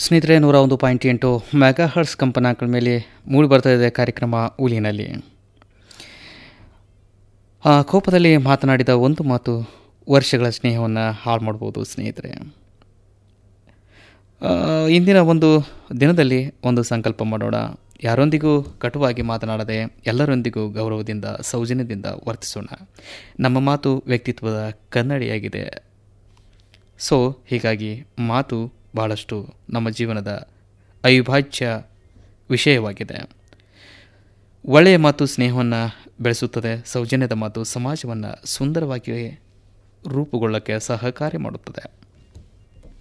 ಸ್ನೇಹಿತರೆ ನೂರ ಒಂದು ಪಾಯಿಂಟ್ ಎಂಟು ಮೆಗಾ ಹರ್ಟ್ಸ್ ಕಂಪನಾಂಕಗಳ ಮೇಲೆ ಮೂಡಿ ಬರ್ತಾ ಇದೆ ಕಾರ್ಯಕ್ರಮ ಉಲಿನಲ್ಲಿ ಆ ಕೋಪದಲ್ಲಿ ಮಾತನಾಡಿದ ಒಂದು ಮಾತು ವರ್ಷಗಳ ಸ್ನೇಹವನ್ನು ಹಾಳು ಮಾಡ್ಬೋದು ಸ್ನೇಹಿತರೆ ಆ, ಇಂದಿನ ಒಂದು ದಿನದಲ್ಲಿ ಒಂದು ಸಂಕಲ್ಪ ಮಾಡೋಣ ಯಾರೊಂದಿಗೂ ಕಟುವಾಗಿ ಮಾತನಾಡದೆ ಎಲ್ಲರೊಂದಿಗೂ ಗೌರವದಿಂದ ಸೌಜನ್ಯದಿಂದ ವರ್ತಿಸೋಣ ನಮ್ಮ ಮಾತು ವ್ಯಕ್ತಿತ್ವದ ಕನ್ನಡಿಯಾಗಿದೆ ಸೊ ಹೀಗಾಗಿ ಮಾತು ಬಹಳಷ್ಟು ನಮ್ಮ ಜೀವನದ ಅವಿಭಾಜ್ಯ ವಿಷಯವಾಗಿದೆ ಒಳ್ಳೆಯ ಮಾತು ಸ್ನೇಹವನ್ನು ಬೆಳೆಸುತ್ತದೆ ಸೌಜನ್ಯದ ಮಾತು ಸಮಾಜವನ್ನು ಸುಂದರವಾಗಿ ರೂಪುಗೊಳ್ಳಕ್ಕೆ ಸಹಕಾರಿ ಮಾಡುತ್ತದೆ